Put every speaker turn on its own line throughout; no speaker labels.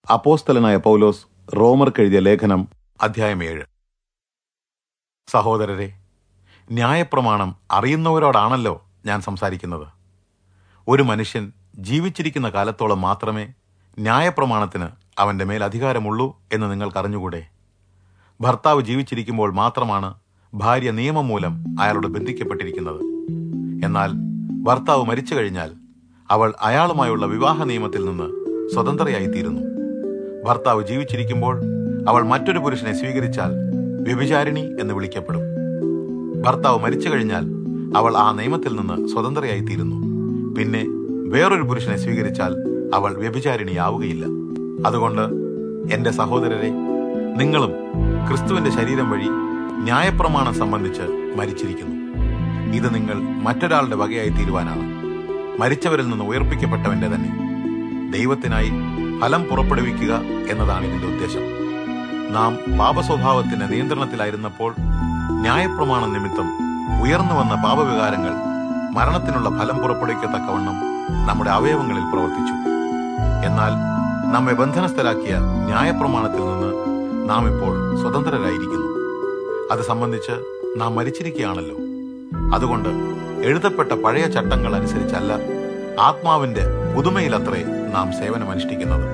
അപ്പോസ്തലനായ പൗലോസ് റോമർക്ക് എഴുതിയ ലേഖനം അധ്യായം ഏഴ് സഹോദരരെ ന്യായപ്രമാണം അറിയുന്നവരോടാണല്ലോ ഞാൻ സംസാരിക്കുന്നത് ഒരു മനുഷ്യൻ ജീവിച്ചിരിക്കുന്ന കാലത്തോളം മാത്രമേ ന്യായപ്രമാണത്തിന് അവന്റെ മേൽ അധികാരമുള്ളൂ എന്ന് നിങ്ങൾക്കറിഞ്ഞുകൂടെ ഭർത്താവ് ജീവിച്ചിരിക്കുമ്പോൾ മാത്രമാണ് ഭാര്യ നിയമം മൂലം അയാളോട് ബന്ധിക്കപ്പെട്ടിരിക്കുന്നത് എന്നാൽ ഭർത്താവ് മരിച്ചു കഴിഞ്ഞാൽ അവൾ അയാളുമായുള്ള വിവാഹ നിയമത്തിൽ നിന്ന് സ്വതന്ത്രയായിത്തീരുന്നു ഭർത്താവ് ജീവിച്ചിരിക്കുമ്പോൾ അവൾ മറ്റൊരു പുരുഷനെ സ്വീകരിച്ചാൽ വ്യഭിചാരിണി എന്ന് വിളിക്കപ്പെടും ഭർത്താവ് മരിച്ചു കഴിഞ്ഞാൽ അവൾ ആ നിയമത്തിൽ നിന്ന് സ്വതന്ത്രയായിത്തീരുന്നു പിന്നെ വേറൊരു പുരുഷനെ സ്വീകരിച്ചാൽ അവൾ വ്യഭിചാരിണിയാവുകയില്ല അതുകൊണ്ട് എന്റെ സഹോദരരെ നിങ്ങളും ക്രിസ്തുവിന്റെ ശരീരം വഴി ന്യായപ്രമാണം സംബന്ധിച്ച് മരിച്ചിരിക്കുന്നു ഇത് നിങ്ങൾ മറ്റൊരാളുടെ വകയായി തീരുവാനാണ് മരിച്ചവരിൽ നിന്ന് ഉയർപ്പിക്കപ്പെട്ടവന്റെ തന്നെ ദൈവത്തിനായി ഫലം പുറപ്പെടുവിക്കുക എന്നതാണ് ഇതിന്റെ ഉദ്ദേശം നാം പാപസ്വഭാവത്തിന്റെ നിയന്ത്രണത്തിലായിരുന്നപ്പോൾ ന്യായപ്രമാണം നിമിത്തം ഉയർന്നു വന്ന പാപവികാരങ്ങൾ മരണത്തിനുള്ള ഫലം പുറപ്പെടുവിക്കത്തക്കവണ്ണം നമ്മുടെ അവയവങ്ങളിൽ പ്രവർത്തിച്ചു എന്നാൽ നമ്മെ ബന്ധനസ്ഥരാക്കിയ ന്യായപ്രമാണത്തിൽ നിന്ന് നാം ഇപ്പോൾ സ്വതന്ത്രരായിരിക്കുന്നു അത് സംബന്ധിച്ച് നാം മരിച്ചിരിക്കുകയാണല്ലോ അതുകൊണ്ട് എഴുതപ്പെട്ട പഴയ ചട്ടങ്ങൾ അനുസരിച്ചല്ല ആത്മാവിന്റെ പുതുമയിലത്രേ നാം സേവനമനുഷ്ഠിക്കുന്നത്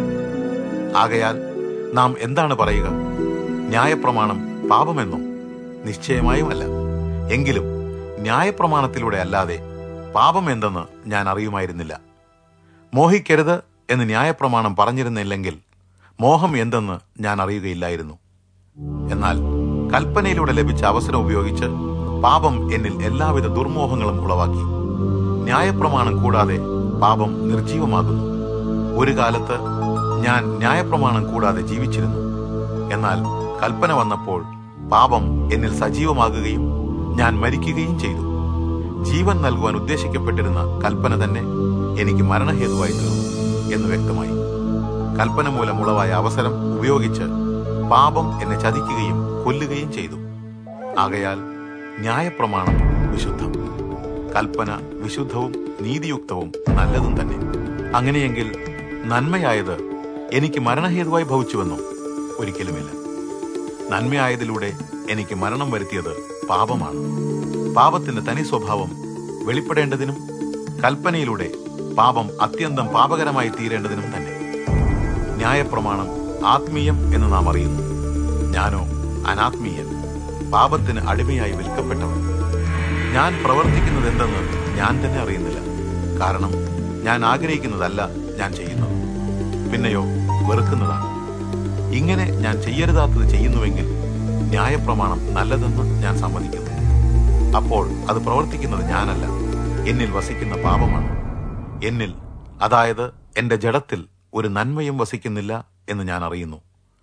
ആകയാൽ നാം എന്താണ് പറയുക ന്യായപ്രമാണം പാപമെന്നോ നിശ്ചയമായുമല്ല എങ്കിലും ന്യായപ്രമാണത്തിലൂടെ അല്ലാതെ പാപം എന്തെന്ന് ഞാൻ അറിയുമായിരുന്നില്ല മോഹിക്കരുത് എന്ന് ന്യായപ്രമാണം പറഞ്ഞിരുന്നില്ലെങ്കിൽ മോഹം എന്തെന്ന് ഞാൻ അറിയുകയില്ലായിരുന്നു എന്നാൽ കൽപ്പനയിലൂടെ ലഭിച്ച അവസരം ഉപയോഗിച്ച് പാപം എന്നിൽ എല്ലാവിധ ദുർമോഹങ്ങളും ഉളവാക്കി ന്യായപ്രമാണം കൂടാതെ പാപം നിർജീവമാകുന്നു ഒരു കാലത്ത് ഞാൻ ന്യായപ്രമാണം കൂടാതെ ജീവിച്ചിരുന്നു എന്നാൽ കൽപ്പന വന്നപ്പോൾ പാപം എന്നിൽ സജീവമാകുകയും ഞാൻ മരിക്കുകയും ചെയ്തു ജീവൻ നൽകുവാൻ ഉദ്ദേശിക്കപ്പെട്ടിരുന്ന കൽപ്പന തന്നെ എനിക്ക് മരണഹേതുവായി തീർന്നു എന്ന് വ്യക്തമായി കൽപ്പന മൂലം ഉളവായ അവസരം ഉപയോഗിച്ച് പാപം എന്നെ ചതിക്കുകയും കൊല്ലുകയും ചെയ്തു ആകയാൽ ന്യായപ്രമാണം വിശുദ്ധം കൽപ്പന വിശുദ്ധവും നീതിയുക്തവും നല്ലതും തന്നെ അങ്ങനെയെങ്കിൽ നന്മയായത് എനിക്ക് മരണഹേതുവായി ഭവിച്ചുവെന്നോ ഒരിക്കലുമില്ല നന്മയായതിലൂടെ എനിക്ക് മരണം വരുത്തിയത് പാപമാണ് പാപത്തിന്റെ തനി സ്വഭാവം വെളിപ്പെടേണ്ടതിനും കൽപ്പനയിലൂടെ പാപം അത്യന്തം പാപകരമായി തീരേണ്ടതിനും തന്നെ ന്യായപ്രമാണം ആത്മീയം എന്ന് നാം അറിയുന്നു ഞാനോ അനാത്മീയൻ പാപത്തിന് അടിമയായി വിൽക്കപ്പെട്ടവൻ ഞാൻ പ്രവർത്തിക്കുന്നത് എന്തെന്ന് ഞാൻ തന്നെ അറിയുന്നില്ല കാരണം ഞാൻ ആഗ്രഹിക്കുന്നതല്ല ഞാൻ ചെയ്യുന്നത് പിന്നെയോ വെറുക്കുന്നതാണ് ഇങ്ങനെ ഞാൻ ചെയ്യരുതാത്തത് ചെയ്യുന്നുവെങ്കിൽ ന്യായപ്രമാണം നല്ലതെന്ന് ഞാൻ സമ്മതിക്കുന്നു അപ്പോൾ അത് പ്രവർത്തിക്കുന്നത് ഞാനല്ല എന്നിൽ വസിക്കുന്ന പാപമാണ് എന്നിൽ അതായത് എന്റെ ജഡത്തിൽ ഒരു നന്മയും വസിക്കുന്നില്ല എന്ന് ഞാൻ അറിയുന്നു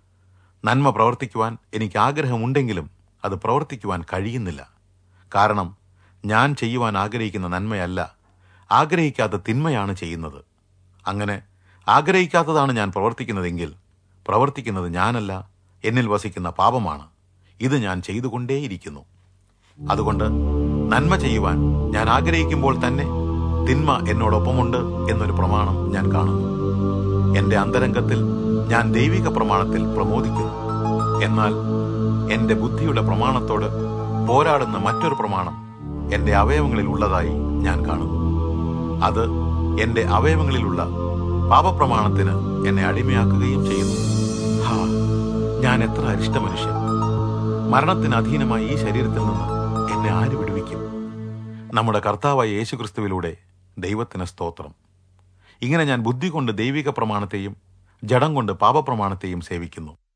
നന്മ പ്രവർത്തിക്കുവാൻ എനിക്ക് ആഗ്രഹമുണ്ടെങ്കിലും അത് പ്രവർത്തിക്കുവാൻ കഴിയുന്നില്ല കാരണം ഞാൻ ചെയ്യുവാൻ ആഗ്രഹിക്കുന്ന നന്മയല്ല ആഗ്രഹിക്കാത്ത തിന്മയാണ് ചെയ്യുന്നത് അങ്ങനെ ആഗ്രഹിക്കാത്തതാണ് ഞാൻ പ്രവർത്തിക്കുന്നതെങ്കിൽ പ്രവർത്തിക്കുന്നത് ഞാനല്ല എന്നിൽ വസിക്കുന്ന പാപമാണ് ഇത് ഞാൻ ചെയ്തുകൊണ്ടേയിരിക്കുന്നു അതുകൊണ്ട് നന്മ ചെയ്യുവാൻ ഞാൻ ആഗ്രഹിക്കുമ്പോൾ തന്നെ തിന്മ എന്നോടൊപ്പമുണ്ട് എന്നൊരു പ്രമാണം ഞാൻ കാണുന്നു എന്റെ അന്തരംഗത്തിൽ ഞാൻ ദൈവിക പ്രമാണത്തിൽ പ്രമോദിക്കുന്നു എന്നാൽ എന്റെ ബുദ്ധിയുടെ പ്രമാണത്തോട് പോരാടുന്ന മറ്റൊരു പ്രമാണം എന്റെ അവയവങ്ങളിൽ ഉള്ളതായി ഞാൻ കാണുന്നു അത് എന്റെ അവയവങ്ങളിലുള്ള പാപപ്രമാണത്തിന് എന്നെ അടിമയാക്കുകയും ചെയ്യുന്നു ഹാ ഞാൻ എത്ര അരിഷ്ട മനുഷ്യൻ മരണത്തിന് അധീനമായ ഈ ശരീരത്തിൽ നിന്ന് എന്നെ ആര് വിടുവിക്കും നമ്മുടെ കർത്താവായ യേശുക്രിസ്തുവിലൂടെ ദൈവത്തിന് സ്തോത്രം ഇങ്ങനെ ഞാൻ ബുദ്ധി കൊണ്ട് ദൈവിക പ്രമാണത്തെയും ജഡം കൊണ്ട് പാപപ്രമാണത്തെയും സേവിക്കുന്നു